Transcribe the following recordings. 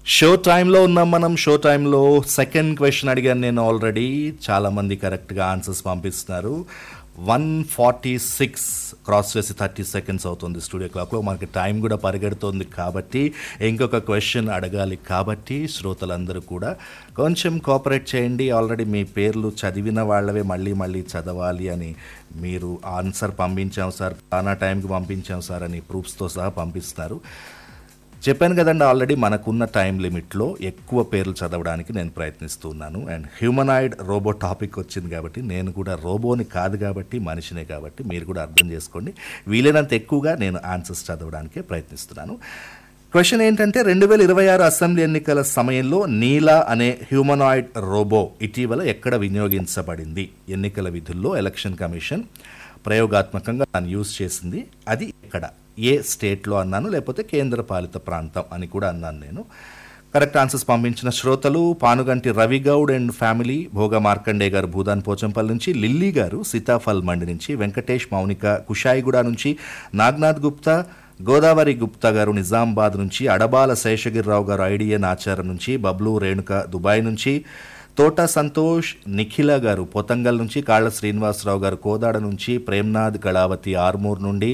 show టైంలో ఉన్నాం మనం షో టైంలో సెకండ్ క్వశ్చన్ అడిగాను నేను ఆల్రెడీ చాలామంది కరెక్ట్గా ఆన్సర్స్ పంపిస్తున్నారు వన్ ఫార్టీ సిక్స్ క్రాస్ చేసి థర్టీ సెకండ్స్ అవుతుంది స్టూడియో క్లాక్లో మనకి టైం కూడా పరిగెడుతోంది కాబట్టి ఇంకొక క్వశ్చన్ అడగాలి కాబట్టి శ్రోతలందరూ కూడా కొంచెం కోఆపరేట్ చేయండి ఆల్రెడీ మీ పేర్లు చదివిన వాళ్ళవే మళ్ళీ మళ్ళీ చదవాలి అని మీరు ఆన్సర్ పంపించాం సార్ చాలా టైంకి పంపించాం సార్ అని ప్రూఫ్స్తో సహా పంపిస్తున్నారు చెప్పాను కదండి ఆల్రెడీ మనకున్న టైం లిమిట్లో ఎక్కువ పేర్లు చదవడానికి నేను ప్రయత్నిస్తున్నాను అండ్ హ్యూమనాయిడ్ రోబో టాపిక్ వచ్చింది కాబట్టి నేను కూడా రోబోని కాదు కాబట్టి మనిషినే కాబట్టి మీరు కూడా అర్థం చేసుకోండి వీలైనంత ఎక్కువగా నేను ఆన్సర్స్ చదవడానికే ప్రయత్నిస్తున్నాను క్వశ్చన్ ఏంటంటే రెండు వేల ఇరవై ఆరు అసెంబ్లీ ఎన్నికల సమయంలో నీలా అనే హ్యూమనాయిడ్ రోబో ఇటీవల ఎక్కడ వినియోగించబడింది ఎన్నికల విధుల్లో ఎలక్షన్ కమిషన్ ప్రయోగాత్మకంగా దాన్ని యూజ్ చేసింది అది ఎక్కడ ఏ స్టేట్లో అన్నాను లేకపోతే కేంద్ర పాలిత ప్రాంతం అని కూడా అన్నాను నేను కరెక్ట్ ఆన్సర్స్ పంపించిన శ్రోతలు పానుగంటి రవి గౌడ్ అండ్ ఫ్యామిలీ భోగ మార్కండే గారు భూదాన్ పోచంపల్లి నుంచి లిల్లీ గారు సీతాఫల్ మండి నుంచి వెంకటేష్ మౌనిక కుషాయిగూడ నుంచి నాగ్నాథ్ గుప్తా గోదావరి గుప్తా గారు నిజామాబాద్ నుంచి అడబాల శేషగిరిరావు గారు ఐడియన్ ఆచారం నుంచి బబ్లు రేణుక దుబాయ్ నుంచి తోట సంతోష్ నిఖిల గారు పొతంగల్ నుంచి కాళ్ళ శ్రీనివాసరావు గారు కోదాడ నుంచి ప్రేమ్నాథ్ కళావతి ఆర్మూర్ నుండి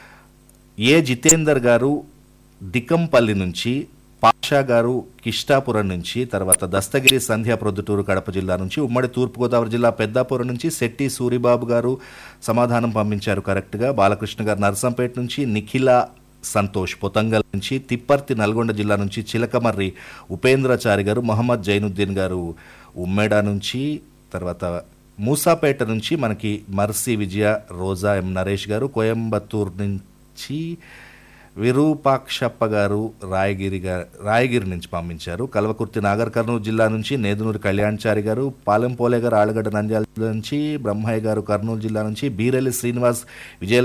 ఏ జితేందర్ గారు దికంపల్లి నుంచి పాషా గారు కిష్టాపురం నుంచి తర్వాత దస్తగిరి సంధ్యా ప్రొద్దుటూరు కడప జిల్లా నుంచి ఉమ్మడి తూర్పుగోదావరి జిల్లా పెద్దాపురం నుంచి శెట్టి సూరిబాబు గారు సమాధానం పంపించారు కరెక్ట్గా బాలకృష్ణ గారు నర్సంపేట నుంచి నిఖిల సంతోష్ పొతంగల్ నుంచి తిప్పర్తి నల్గొండ జిల్లా నుంచి చిలకమర్రి ఉపేంద్రచారి గారు మహమ్మద్ జైనుద్దీన్ గారు ఉమ్మేడ నుంచి తర్వాత మూసాపేట నుంచి మనకి మర్సి విజయ రోజా ఎం నరేష్ గారు కోయంబత్తూర్ నుంచి విరూపాక్షప్ప గారు రాయగిరి గారు రాయగిరి నుంచి పంపించారు కల్వకుర్తి నాగర్ కర్నూలు జిల్లా నుంచి నేదునూరి కళ్యాణ్చారి గారు పాలెంపోలే గారు ఆలగడ్డ నంద్యాల జిల్లా నుంచి బ్రహ్మయ్య గారు కర్నూలు జిల్లా నుంచి బీరెల్లి శ్రీనివాస్ విజయ